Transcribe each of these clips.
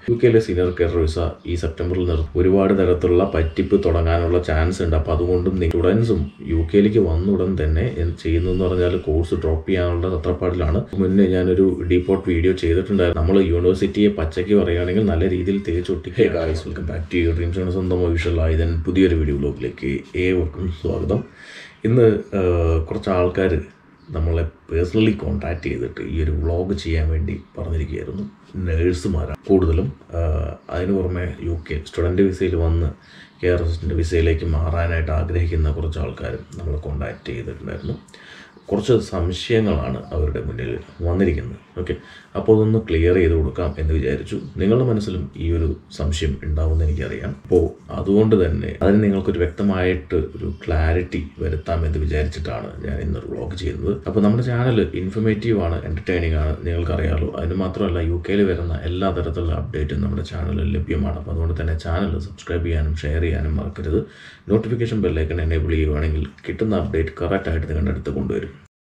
U കെയിലെ senior care visa ഈ സെപ്റ്റംബറിൽ നിർത്തും ഒരുപാട് തരത്തിലുള്ള പറ്റിപ്പ് തുടങ്ങാനുള്ള ചാൻസ് ഉണ്ട് അപ്പോൾ അതുകൊണ്ടും സ്റ്റുഡൻസും യു കെയിലേക്ക് വന്ന ഉടൻ തന്നെ എന്ത് ചെയ്യുന്നു എന്ന് പറഞ്ഞാൽ കോഴ്സ് ഡ്രോപ്പ് ചെയ്യാനുള്ള തത്രപ്പാടിലാണ് മുന്നേ ഞാനൊരു ഡീപോർട്ട് വീഡിയോ ചെയ്തിട്ടുണ്ടായിരുന്നു നമ്മൾ യൂണിവേഴ്സിറ്റിയെ പച്ചയ്ക്ക് പറയുകയാണെങ്കിൽ നല്ല രീതിയിൽ തേച്ചൊട്ടി hey guys welcome back to your dreams സ്വന്തം വിഷ്വൽ ആയതൻ പുതിയൊരു വീഡിയോ ബ്ലോഗിലേക്ക് ഏവർക്കും സ്വാഗതം ഇന്ന് ആ, കുറച്ച് ആൾക്കാർ നമ്മളെ പേഴ്സണലി കോൺടാക്ട് ചെയ്തിട്ട് ഈ ഒരു വ്ളോഗ് ചെയ്യാൻ വേണ്ടി പറഞ്ഞിരിക്കുകയായിരുന്നു നേഴ്സുമാരാണ് കൂടുതലും ആ, അതിന് പുറമെ യു കെ സ്റ്റുഡൻറ്റ് വിസയിൽ വന്ന് കെയർ അസിസ്റ്റൻ്റ് വിസയിലേക്ക് മാറാനായിട്ട് ആഗ്രഹിക്കുന്ന കുറച്ച് ആൾക്കാരും നമ്മൾ കോൺടാക്ട് ചെയ്തിട്ടുണ്ടായിരുന്നു കുറച്ച് സംശയങ്ങളാണ് അവരുടെ മുന്നിൽ വന്നിരിക്കുന്നത് ഓക്കെ അപ്പോൾ അതൊന്ന് ക്ലിയർ ചെയ്ത് കൊടുക്കാം എന്ന് വിചാരിച്ചു നിങ്ങളുടെ മനസ്സിലും ഈ ഒരു സംശയം ഉണ്ടാവുമെന്ന് എനിക്കറിയാം അപ്പോൾ അതുകൊണ്ട് തന്നെ അതിന് നിങ്ങൾക്കൊരു വ്യക്തമായിട്ട് ഒരു ക്ലാരിറ്റി വരുത്താം എന്ന് വിചാരിച്ചിട്ടാണ് ഞാൻ ഇന്നൊരു വ്ളോഗ് ചെയ്യുന്നത് അപ്പോൾ നമ്മുടെ ചാനൽ ഇൻഫർമേറ്റീവ് ആണ് എൻ്റർടൈനിങ് ആണ് നിങ്ങൾക്കറിയാലോ അതിന് മാത്രമല്ല യു കെയിൽ വരുന്ന എല്ലാ തരത്തിലുള്ള അപ്ഡേറ്റും നമ്മുടെ ചാനലിൽ ലഭ്യമാണ് അപ്പോൾ അതുകൊണ്ട് തന്നെ ചാനൽ സബ്സ്ക്രൈബ് ചെയ്യാനും ഷെയർ ചെയ്യാനും മറക്കരുത് നോട്ടിഫിക്കേഷൻ ബെല്ലൈക്കൺ എനേബിൾ ചെയ്യുവാണെങ്കിൽ കിട്ടുന്ന അപ്ഡേറ്റ് കറക്റ്റായിട്ട് നിങ്ങളുടെ അടുത്ത് കൊണ്ടുവരും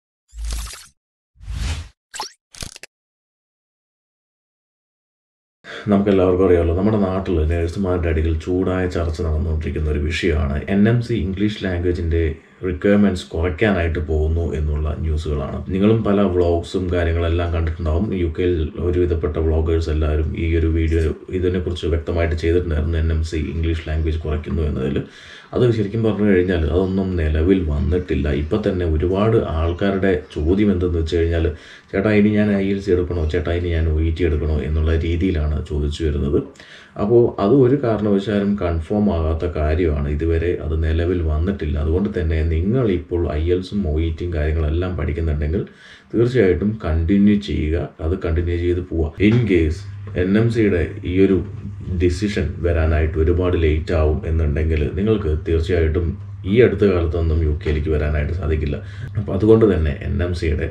നമുക്കെല്ലാവർക്കും അറിയാമല്ലോ നമ്മുടെ നാട്ടിൽ നഴ്സുമാരുടെ അടിയിൽ ചൂടായ ചർച്ച നടന്നുകൊണ്ടിരിക്കുന്ന ഒരു വിഷയമാണ് എൻ എം സി ഇംഗ്ലീഷ് ലാംഗ്വേജിൻ്റെ റിക്വയർമെൻറ്റ്സ് കുറയ്ക്കാനായിട്ട് പോകുന്നു എന്നുള്ള ന്യൂസുകളാണ് നിങ്ങളും പല വ്ളോഗ്സും കാര്യങ്ങളെല്ലാം കണ്ടിട്ടുണ്ടാവും യു കെയിൽ ഒരുവിധപ്പെട്ട വ്ളോഗേഴ്സ് എല്ലാവരും ഈ ഒരു വീഡിയോ ഇതിനെക്കുറിച്ച് വ്യക്തമായിട്ട് ചെയ്തിട്ടുണ്ടായിരുന്നു N M C English language കുറയ്ക്കുന്നു എന്നതിൽ അത് ശരിക്കും പറഞ്ഞു കഴിഞ്ഞാൽ അതൊന്നും നിലവിൽ വന്നിട്ടില്ല ഇപ്പം തന്നെ ഒരുപാട് ആൾക്കാരുടെ ചോദ്യം എന്തെന്ന് വെച്ച് കഴിഞ്ഞാൽ ചേട്ടാ ഇനി ഞാൻ ഐ എൽ സി എടുക്കണോ ചേട്ടാ ഇനി ഞാൻ ഒ ഇ ടി എടുക്കണോ എന്നുള്ള രീതിയിലാണ് ചോദിച്ചു വരുന്നത് അപ്പോൾ അത് ഒരു കാരണവശാലും കൺഫേം ആകാത്ത കാര്യമാണ് ഇതുവരെ അത് നിലവിൽ വന്നിട്ടില്ല അതുകൊണ്ട് തന്നെ നിങ്ങൾ ഇപ്പോൾ ഐ എൽസും ഒ ഇ ടിയും കാര്യങ്ങളെല്ലാം പഠിക്കുന്നുണ്ടെങ്കിൽ തീർച്ചയായിട്ടും കണ്ടിന്യൂ ചെയ്യുക അത് കണ്ടിന്യൂ ചെയ്ത് പോവുക ഇൻ കേസ് എൻ എം സിയുടെ ഈ ഒരു ഡിസിഷൻ വരാനായിട്ട് ഒരുപാട് ലേറ്റ് ആവും എന്നുണ്ടെങ്കിൽ നിങ്ങൾക്ക് തീർച്ചയായിട്ടും ഈ അടുത്ത കാലത്തൊന്നും യു കെയിലേക്ക് വരാനായിട്ട് സാധിക്കില്ല അപ്പോൾ അതുകൊണ്ട് തന്നെ എൻ എം സിയുടെ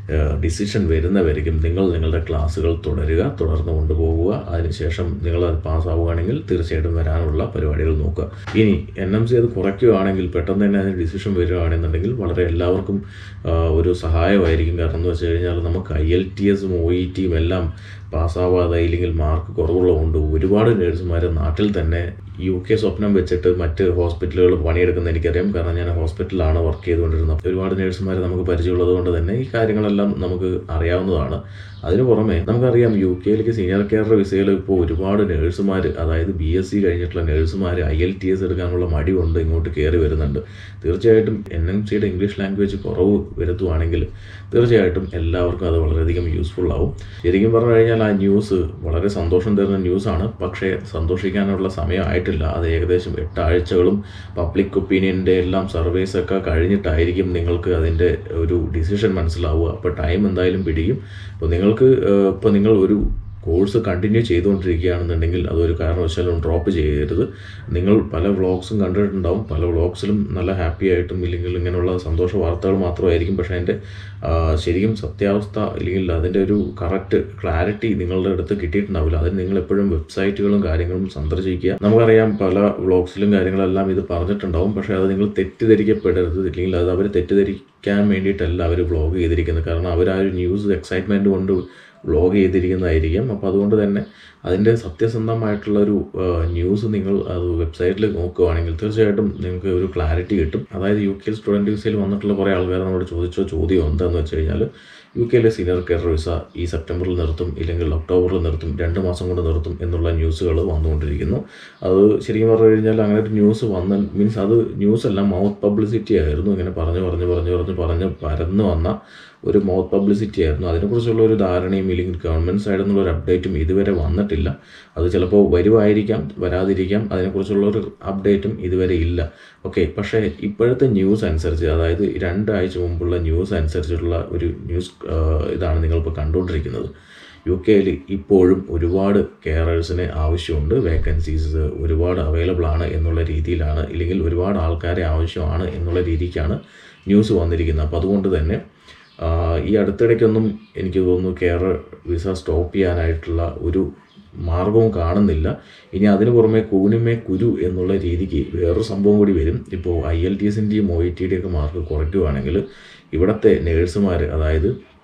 ഡിസിഷൻ വരുന്നവരിക്കും നിങ്ങൾ നിങ്ങളുടെ ക്ലാസ്സുകൾ തുടരുക തുടർന്ന് കൊണ്ടുപോകുക അതിനുശേഷം നിങ്ങൾ അത് പാസ്സാവുകയാണെങ്കിൽ തീർച്ചയായിട്ടും വരാനുള്ള പരിപാടികൾ നോക്കുക ഇനി എൻ എം സി അത് കുറയ്ക്കുകയാണെങ്കിൽ പെട്ടെന്ന് തന്നെ അതിന് ഡിസിഷൻ വരികയാണെന്നുണ്ടെങ്കിൽ വളരെ എല്ലാവർക്കും ആ, ഒരു സഹായമായിരിക്കും കാരണം എന്ന് വെച്ച് കഴിഞ്ഞാൽ നമുക്ക് ഐ എൽ ടി എസും ഒ ഇ ടിയും എല്ലാം പാസ്സാവാതെ ഇല്ലെങ്കിൽ മാർക്ക് കുറവുള്ളതുകൊണ്ട് ഒരുപാട് നേഴ്സുമാർ നാട്ടിൽ തന്നെ യു കെ സ്വപ്നം വെച്ചിട്ട് മറ്റ് ഹോസ്പിറ്റലുകൾ പണിയെടുക്കുന്ന എനിക്കറിയാം കാരണം ഞാൻ ഹോസ്പിറ്റലിലാണ് വർക്ക് ചെയ്തുകൊണ്ടിരുന്നത് ഒരുപാട് നേഴ്സുമാർ നമുക്ക് പരിചയമുള്ളത് കൊണ്ട് തന്നെ ഈ കാര്യങ്ങളെല്ലാം നമുക്ക് അറിയാവുന്നതാണ് അതിന് പുറമെ നമുക്കറിയാം യു കെയിലേക്ക് സീനിയർ കെയർ വിസയിൽ ഇപ്പോൾ ഒരുപാട് നേഴ്സുമാർ അതായത് ബി എസ് സി കഴിഞ്ഞിട്ടുള്ള നേഴ്സുമാർ ഐ എൽ ടി എസ് എടുക്കാനുള്ള മടി കൊണ്ട് ഇങ്ങോട്ട് കയറി വരുന്നുണ്ട് തീർച്ചയായിട്ടും എൻ എം സിയുടെ ഇംഗ്ലീഷ് ലാംഗ്വേജ് കുറവ് വരുത്തുവാണെങ്കിൽ തീർച്ചയായിട്ടും എല്ലാവർക്കും അത് വളരെയധികം യൂസ്ഫുൾ ആവും ശരിക്കും പറഞ്ഞു കഴിഞ്ഞാൽ ആ ന്യൂസ് വളരെ സന്തോഷം തരുന്ന ന്യൂസാണ് പക്ഷേ സന്തോഷിക്കാനുള്ള സമയമായിട്ടില്ല അത് ഏകദേശം എട്ട് ആഴ്ചകളും പബ്ലിക് ഒപ്പീനിയൻ്റെ എല്ലാം സർവേസ് ഒക്കെ കഴിഞ്ഞിട്ടായിരിക്കും നിങ്ങൾക്ക് അതിൻ്റെ ഒരു ഡിസിഷൻ മനസ്സിലാവുക അപ്പോൾ ടൈം എന്തായാലും പിടിക്കും അപ്പോൾ നിങ്ങൾക്ക് ഇപ്പോൾ നിങ്ങൾ ഒരു കോഴ്സ് കണ്ടിന്യൂ ചെയ്തുകൊണ്ടിരിക്കുകയാണെന്നുണ്ടെങ്കിൽ അതൊരു കാരണവശാലും ഡ്രോപ്പ് ചെയ്യരുത് നിങ്ങൾ പല വ്ളോഗ്സും കണ്ടിട്ടുണ്ടാവും പല വ്ളോഗ്സിലും നല്ല ഹാപ്പി ആയിട്ടും ഇല്ലെങ്കിൽ ഇങ്ങനെയുള്ള സന്തോഷ വാർത്തകൾ മാത്രമായിരിക്കും പക്ഷേ അതിൻ്റെ ആ, ശരിക്കും സത്യാവസ്ഥ ഇല്ലെങ്കിൽ അതിൻ്റെ ഒരു കറക്റ്റ് ക്ലാരിറ്റി നിങ്ങളുടെ അടുത്ത് കിട്ടിയിട്ടുണ്ടാവില്ല അതിന് നിങ്ങൾ എപ്പോഴും വെബ്സൈറ്റുകളും കാര്യങ്ങളും സന്ദർശിക്കുക നമുക്കറിയാം പല വ്ളോഗ്സിലും കാര്യങ്ങളെല്ലാം ഇത് പറഞ്ഞിട്ടുണ്ടാവും പക്ഷേ അത് നിങ്ങൾ തെറ്റിദ്ധരിക്കപ്പെടരുത് ഇല്ലെങ്കിൽ അത് അവർ തെറ്റിദ്ധരിക്കാൻ വേണ്ടിയിട്ടല്ല അവർ വ്ളോഗ് ചെയ്തിരിക്കുന്നത് കാരണം അവർ ആ ഒരു ന്യൂസ് എക്സൈറ്റ്മെൻറ്റ് കൊണ്ട് വ്ളോഗ് ചെയ്തിരിക്കുന്നതായിരിക്കും അപ്പോൾ അതുകൊണ്ട് തന്നെ അതിൻ്റെ സത്യസന്ധമായിട്ടുള്ളൊരു ന്യൂസ് നിങ്ങൾ അത് വെബ്സൈറ്റിൽ നോക്കുകയാണെങ്കിൽ തീർച്ചയായിട്ടും നിങ്ങൾക്ക് ഒരു ക്ലാരിറ്റി കിട്ടും അതായത് യു കെ സ്റ്റുഡൻറ്റ് വിസയിൽ വന്നിട്ടുള്ള കുറേ ആൾക്കാർ നമ്മളോട് ചോദിച്ച ചോദ്യം എന്താണെന്ന് വെച്ച് കഴിഞ്ഞാൽ യു കെയിലെ സീനിയർ കെയർ വിസ ഈ സെപ്റ്റംബറിൽ നിർത്തും ഇല്ലെങ്കിൽ ഒക്ടോബറിൽ നിർത്തും രണ്ട് മാസം കൊണ്ട് നിർത്തും എന്നുള്ള ന്യൂസുകൾ വന്നുകൊണ്ടിരിക്കുന്നു അത് ശരിക്കും പറഞ്ഞു കഴിഞ്ഞാൽ അങ്ങനെ ഒരു ന്യൂസ് വന്ന മീൻസ് അത് ന്യൂസ് അല്ല മൗത്ത് പബ്ലിസിറ്റി ആയിരുന്നു ഇങ്ങനെ പറഞ്ഞു പറഞ്ഞു പറഞ്ഞു പറഞ്ഞു പറഞ്ഞ് പരന്ന് വന്ന ഒരു മൗത്ത് പബ്ലിസിറ്റി ആയിരുന്നു അതിനെക്കുറിച്ചുള്ള ഒരു ധാരണയും ഇല്ലെങ്കിൽ ഗവൺമെൻറ് സൈഡിൽ നിന്നുള്ള ഒരു അപ്ഡേറ്റും ഇതുവരെ വന്നിട്ടില്ല അത് ചിലപ്പോൾ വരുമായിരിക്കാം വരാതിരിക്കാം അതിനെക്കുറിച്ചുള്ള ഒരു അപ്ഡേറ്റും ഇതുവരെ ഇല്ല ഓക്കെ പക്ഷേ ഇപ്പോഴത്തെ ന്യൂസ് അനുസരിച്ച് അതായത് രണ്ടാഴ്ച മുമ്പുള്ള ന്യൂസ് അനുസരിച്ചുള്ള ഒരു ന്യൂസ് ആ, ഇതാണ് നിങ്ങളിപ്പോൾ കണ്ടുകൊണ്ടിരിക്കുന്നത് യു കെയിൽ ഇപ്പോഴും ഒരുപാട് കെയറേഴ്സിന് ആവശ്യമുണ്ട് വേക്കൻസീസ് ഒരുപാട് അവൈലബിൾ ആണ് എന്നുള്ള രീതിയിലാണ് ഇല്ലെങ്കിൽ ഒരുപാട് ആൾക്കാരെ ആവശ്യമാണ് എന്നുള്ള രീതിക്കാണ് ന്യൂസ് വന്നിരിക്കുന്നത് അപ്പോൾ അതുകൊണ്ട് തന്നെ ആ, ഈ അടുത്തിടയ്ക്കൊന്നും എനിക്ക് തോന്നുന്നു കെയർ വിസ സ്റ്റോപ്പ് ചെയ്യാനായിട്ടുള്ള ഒരു മാർഗവും കാണുന്നില്ല ഇനി അതിന് പുറമെ കൂനിമേ കുരു എന്നുള്ള രീതിക്ക് വേറൊരു സംഭവം കൂടി വരും ഇപ്പോൾ ഐ എൽ ടി എസിൻ്റെയും ഒ ഇ ടിയുടെയും ഒക്കെ മാർക്ക് കുറയ്ക്കുകയാണെങ്കിൽ ഇവിടുത്തെ നേഴ്സുമാർ അതായത്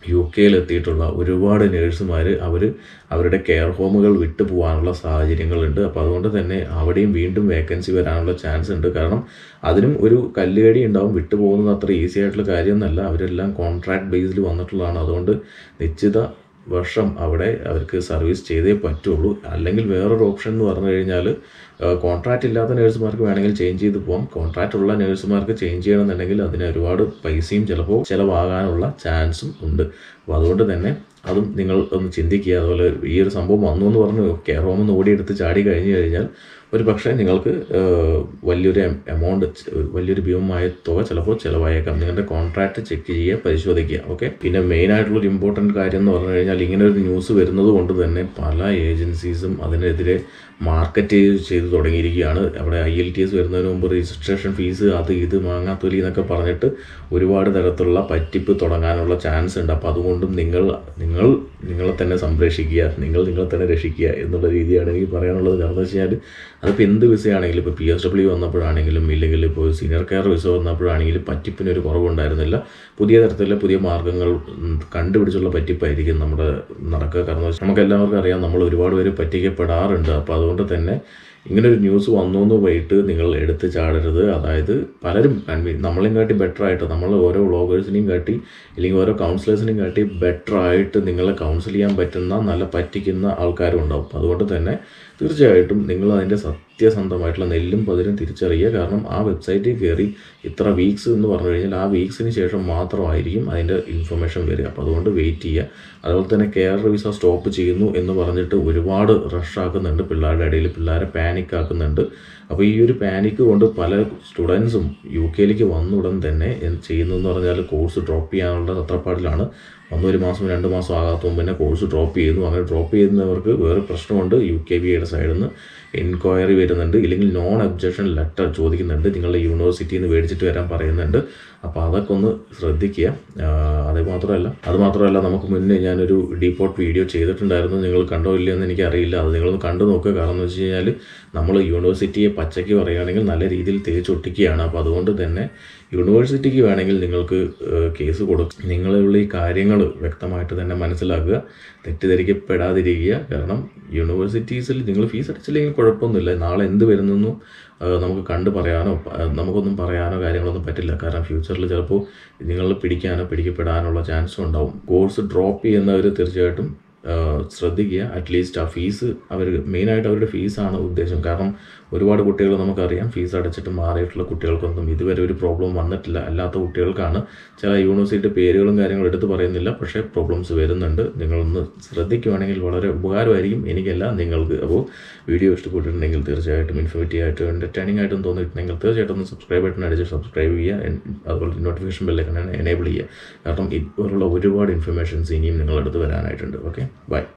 യു കെയിൽ എത്തിയിട്ടുള്ള ഒരുപാട് നേഴ്സുമാർ അവർ അവരുടെ കെയർ ഹോമുകൾ വിട്ടു പോകാനുള്ള സാഹചര്യങ്ങളുണ്ട് അപ്പോൾ അതുകൊണ്ട് തന്നെ അവിടെയും വീണ്ടും വേക്കൻസി വരാനുള്ള ചാൻസ് ഉണ്ട് കാരണം അതിനും ഒരു കല്ലുകടി ഉണ്ടാവും വിട്ടു പോകുന്നത് അത്ര ഈസി ആയിട്ടുള്ള കാര്യമൊന്നുമല്ല അവരെല്ലാം കോൺട്രാക്ട് ബേസിൽ വന്നിട്ടുള്ളതാണ് അതുകൊണ്ട് നിശ്ചിത വർഷം അവിടെ അവർക്ക് സർവീസ് ചെയ്തേ പറ്റുള്ളൂ അല്ലെങ്കിൽ വേറൊരു ഓപ്ഷൻ എന്ന് പറഞ്ഞു കഴിഞ്ഞാൽ കോൺട്രാക്റ്റ് ഇല്ലാത്ത നേഴ്സുമാർക്ക് വേണമെങ്കിൽ ചേഞ്ച് ചെയ്ത് പോകാം കോൺട്രാക്റ്റ് ഉള്ള നേഴ്സുമാർക്ക് ചേഞ്ച് ചെയ്യണമെന്നുണ്ടെങ്കിൽ അതിന് ഒരുപാട് പൈസയും ചിലപ്പോൾ ചിലവാകാനുള്ള ചാൻസും ഉണ്ട് അപ്പോൾ അതുകൊണ്ട് തന്നെ അതും നിങ്ങൾ ഒന്ന് ചിന്തിക്കുക അതുപോലെ ഈ ഒരു സംഭവം വന്നു എന്ന് പറഞ്ഞ് കെയർ ഹോമിൽ നിന്ന് ഓടിയെടുത്ത് ചാടി കഴിഞ്ഞു കഴിഞ്ഞാൽ ഒരു പക്ഷേ നിങ്ങൾക്ക് ഏഹ്, വലിയൊരു എമൗണ്ട് വലിയൊരു ഭീമമായ തുക ചിലപ്പോൾ ചിലവായേക്കാം നിങ്ങളുടെ കോൺട്രാക്റ്റ് ചെക്ക് ചെയ്യുക പരിശോധിക്കുക ഓക്കെ പിന്നെ മെയിൻ ആയിട്ടുള്ള ഒരു ഇമ്പോർട്ടൻറ്റ് കാര്യം എന്ന് പറഞ്ഞു കഴിഞ്ഞാൽ ഇങ്ങനെ ഒരു ന്യൂസ് വരുന്നത് കൊണ്ട് തന്നെ പല ഏജൻസീസും അതിനെതിരെ മാർക്കറ്റ് ചെയ്ത് തുടങ്ങിയിരിക്കുകയാണ് അവിടെ ഐ എൽ ടി എസ് വരുന്നതിന് മുമ്പ് രജിസ്ട്രേഷൻ ഫീസ് അത് ഇത് മാങ്ങാത്തൊലി എന്നൊക്കെ പറഞ്ഞിട്ട് ഒരുപാട് തരത്തിലുള്ള പറ്റിപ്പ് തുടങ്ങാനുള്ള ചാൻസ് ഉണ്ട് അപ്പോൾ അതുകൊണ്ടും നിങ്ങൾ നിങ്ങൾ നിങ്ങളെ തന്നെ സംരക്ഷിക്കുക നിങ്ങൾ നിങ്ങളെ തന്നെ രക്ഷിക്കുക എന്നുള്ള രീതിയാണ് എനിക്ക് പറയാനുള്ളത് കാരണം എന്ന് വെച്ച് കഴിഞ്ഞാൽ അതിപ്പോൾ എന്ത് വിസയാണെങ്കിലും ഇപ്പോൾ പി എസ് ഡബ്ല്യു വന്നപ്പോഴാണെങ്കിലും ഇല്ലെങ്കിൽ ഇപ്പോൾ സീനിയർ കെയർ വിസ വന്നപ്പോഴാണെങ്കിലും പറ്റിപ്പിന് ഒരു കുറവുണ്ടായിരുന്നില്ല പുതിയ തരത്തിലുള്ള പുതിയ മാർഗ്ഗങ്ങൾ ഉം, കണ്ടുപിടിച്ചുള്ള പറ്റിപ്പായിരിക്കും നമ്മുടെ നടക്കുക കാരണം എന്ന് വെച്ചാൽ നമുക്ക് എല്ലാവർക്കും അറിയാം നമ്മൾ ഒരുപാട് പേര് പറ്റിക്കപ്പെടാറുണ്ട് അപ്പോൾ അതുകൊണ്ട് തന്നെ ഇങ്ങനെ ഒരു ന്യൂസ് വന്നു എന്ന് പോയിട്ട് നിങ്ങൾ എടുത്ത് ചാടരുത് അതായത് പലരും കൺവീ നമ്മളെയും കാട്ടി ബെറ്റർ ആയിട്ട് നമ്മൾ ഓരോ വ്ളോഗേഴ്സിനെയും കാട്ടി അല്ലെങ്കിൽ ഓരോ കൗൺസിലേഴ്സിനെയും കാട്ടി ബെറ്റർ ആയിട്ട് നിങ്ങളെ കൗൺസിൽ ചെയ്യാൻ പറ്റുന്ന നല്ല പറ്റിക്കുന്ന ആൾക്കാരും ഉണ്ടാവും അപ്പോൾ അതുകൊണ്ട് തന്നെ തീർച്ചയായിട്ടും നിങ്ങൾ അതിൻ്റെ സത്യസന്ധമായിട്ടുള്ള നെല്ലും പതിരും തിരിച്ചറിയുക കാരണം ആ വെബ്സൈറ്റിൽ കയറി ഇത്ര വീക്സ് എന്ന് പറഞ്ഞു കഴിഞ്ഞാൽ ആ വീക്സിന് ശേഷം മാത്രമായിരിക്കും അതിൻ്റെ ഇൻഫർമേഷൻ വരിക അപ്പോൾ അതുകൊണ്ട് വെയിറ്റ് ചെയ്യുക അതുപോലെ തന്നെ കെയർ വിസ സ്റ്റോപ്പ് ചെയ്യുന്നു എന്ന് പറഞ്ഞിട്ട് ഒരുപാട് റഷ് ആക്കുന്നുണ്ട് പിള്ളേരുടെ ഇടയിൽ പിള്ളേരെ പാനിക് ആക്കുന്നുണ്ട് അപ്പോൾ ഈ ഒരു പാനിക്ക് കൊണ്ട് പല സ്റ്റുഡൻസും യു കെയിലേക്ക് വന്ന ഉടൻ തന്നെ എന്ത് ചെയ്യുന്നു എന്ന് പറഞ്ഞാൽ കോഴ്സ് ഡ്രോപ്പ് ചെയ്യാനുള്ള തത്രപ്പാടിലാണ് വന്ന് ഒരു മാസം രണ്ട് മാസം ആകാത്ത മുമ്പ് തന്നെ കോഴ്സ് ഡ്രോപ്പ് ചെയ്യുന്നു അങ്ങനെ ഡ്രോപ്പ് ചെയ്യുന്നവർക്ക് വേറെ പ്രശ്നമുണ്ട് യു കെ ബി യുടെ സൈഡിൽ നിന്ന് എൻക്വയറി വരുന്നുണ്ട് ഇല്ലെങ്കിൽ നോൺ ഒബ്ജക്ഷൻ ലെറ്റർ ചോദിക്കുന്നുണ്ട് നിങ്ങളുടെ യൂണിവേഴ്സിറ്റിയിൽ നിന്ന് മേടിച്ചിട്ട് വരാൻ പറയുന്നുണ്ട് അപ്പോൾ അതൊക്കെ ഒന്ന് ശ്രദ്ധിക്കുക ആഹ് അത് മാത്രമല്ല അത് മാത്രമല്ല നമുക്ക് മുന്നേ ഞാനൊരു ഡീപോർട്ട് വീഡിയോ ചെയ്തിട്ടുണ്ടായിരുന്നു നിങ്ങൾ കണ്ടോ ഇല്ലയോ എന്ന് എനിക്കറിയില്ല അത് നിങ്ങളൊന്ന് കണ്ടു നോക്കുക കാരണം എന്ന് വെച്ച് കഴിഞ്ഞാൽ നമ്മൾ യൂണിവേഴ്സിറ്റിയെ പച്ചയ്ക്ക് പറയുകയാണെങ്കിൽ നല്ല രീതിയിൽ തേച്ചൊട്ടിക്കുകയാണ് അപ്പോൾ അതുകൊണ്ട് തന്നെ യൂണിവേഴ്സിറ്റിക്ക് വേണമെങ്കിൽ നിങ്ങൾക്ക് ഏഹ്, കേസ് കൊടുക്കും നിങ്ങളുള്ള ഈ കാര്യങ്ങൾ വ്യക്തമായിട്ട് തന്നെ മനസ്സിലാക്കുക തെറ്റിദ്ധരിക്കപ്പെടാതിരിക്കുക കാരണം യൂണിവേഴ്സിറ്റീസിൽ നിങ്ങൾ ഫീസ് അടച്ചില്ലെങ്കിൽ കുഴപ്പമൊന്നുമില്ല നാളെ എന്ത് വരുന്നെന്നും ഏഹ്, നമുക്ക് കണ്ട് പറയാനോ പ- നമുക്കൊന്നും പറയാനോ കാര്യങ്ങളൊന്നും പറ്റില്ല കാരണം ഫ്യൂച്ചറിൽ ചിലപ്പോൾ നിങ്ങൾ പിടിക്കാനോ പിടിക്കപ്പെടാനുള്ള ചാൻസും ഉണ്ടാവും കോഴ്സ് ഡ്രോപ്പ് ചെയ്യുന്നവർ തീർച്ചയായിട്ടും ആഹ് ശ്രദ്ധിക്കുക അറ്റ്ലീസ്റ്റ് ആ ഫീസ് അവർ മെയിനായിട്ട് അവരുടെ ഫീസാണ് ഉദ്ദേശം കാരണം ഒരുപാട് കുട്ടികൾ നമുക്കറിയാം ഫീസ് അടച്ചിട്ട് മാറിയിട്ടുള്ള കുട്ടികൾക്കൊന്നും ഇതുവരെ ഒരു പ്രോബ്ലം വന്നിട്ടില്ല അല്ലാത്ത കുട്ടികൾക്കാണ് ചില യൂണിവേഴ്സിറ്റി പേരുകളും കാര്യങ്ങളും എടുത്ത് പറയുന്നില്ല പക്ഷേ പ്രോബ്ലംസ് വരുന്നുണ്ട് നിങ്ങളൊന്ന് ശ്രദ്ധിക്കുവാണെങ്കിൽ വളരെ ഉപകാരമായിരിക്കും എനിക്കല്ല നിങ്ങൾക്ക് അപ്പോൾ വീഡിയോ ഇഷ്ടപ്പെട്ടിട്ടുണ്ടെങ്കിൽ തീർച്ചയായിട്ടും ഇൻഫോർമേറ്റീവ് ആയിട്ടും എൻ്റർടൈനിങ് ആയിട്ടും തോന്നിയിട്ടുണ്ടെങ്കിൽ തീർച്ചയായിട്ടും ഒന്ന് സബ്സ്ക്രൈബ് ബട്ടൺ അടിച്ച് സബ്സ്ക്രൈബ് ചെയ്യുക എൻ- അതുപോലെ നോട്ടിഫിക്കേഷൻ ബെല്ലൊക്കെ എനേബിൾ ചെയ്യുക കാരണം ഇതുപോലുള്ള ഒരുപാട് ഇൻഫർമേഷൻസ് ഇനിയും നിങ്ങളടുത്ത് വരാനായിട്ടുണ്ട് ഓക്കെ ബൈ